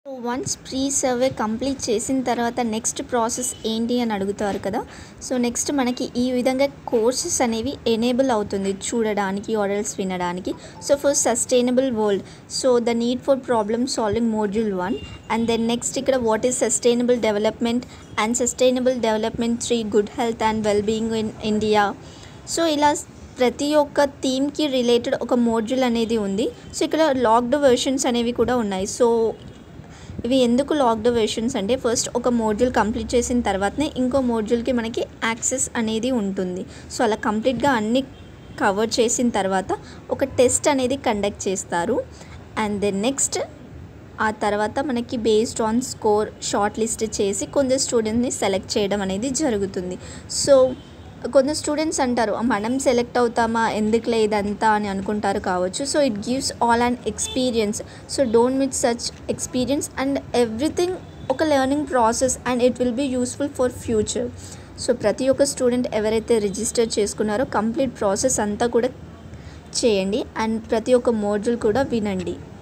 once pre survey complete చేసిన తర్వాత next process ఏంటి అని అడుగుతారు కదా సో నెక్స్ట్ మనకి ఈ విధంగా కోర్సెస్ అనేవి ఎనేబుల్ అవుతుంది చూడడానికి ఆర్ఎల్స్ వినడానికి so for sustainable world so the need for problem solving module one and then next ఇక్కడ what is sustainable development and sustainable development three good health and well being in India so ఇలా ప్రతి ఒక్క థీమ్కి related ఒక module అనేది ఉంది so ఇక్కడ locked versions అనేవి కూడా ఉన్నాయి సో ఇవి ఎందుకు లాక్డ్ వెర్షన్స్ అంటే ఫస్ట్ ఒక మోడ్యూల్ కంప్లీట్ చేసిన తర్వాతనే ఇంకో మోడ్యూల్కి మనకి యాక్సెస్ అనేది ఉంటుంది సో అలా కంప్లీట్గా అన్ని కవర్ చేసిన తర్వాత ఒక టెస్ట్ అనేది కండక్ట్ చేస్తారు అండ్ దెన్ నెక్స్ట్ ఆ తర్వాత మనకి based on score short list చేసి కొందరు స్టూడెంట్ని సెలెక్ట్ చేయడం అనేది జరుగుతుంది సో కొందరు స్టూడెంట్స్ అంటారు మనం సెలెక్ట్ అవుతామా ఎందుకులే ఇదంతా అని అనుకుంటారు కావచ్చు so it gives all and experience so don't miss such experience and everything ఒక learning process and it will be useful for future so ప్రతి ఒక్క స్టూడెంట్ ఎవరైతే రిజిస్టర్ చేసుకున్నారో కంప్లీట్ ప్రాసెస్ అంతా కూడా చేయండి అండ్ ప్రతి ఒక్క మోడ్యూల్ కూడా వినండి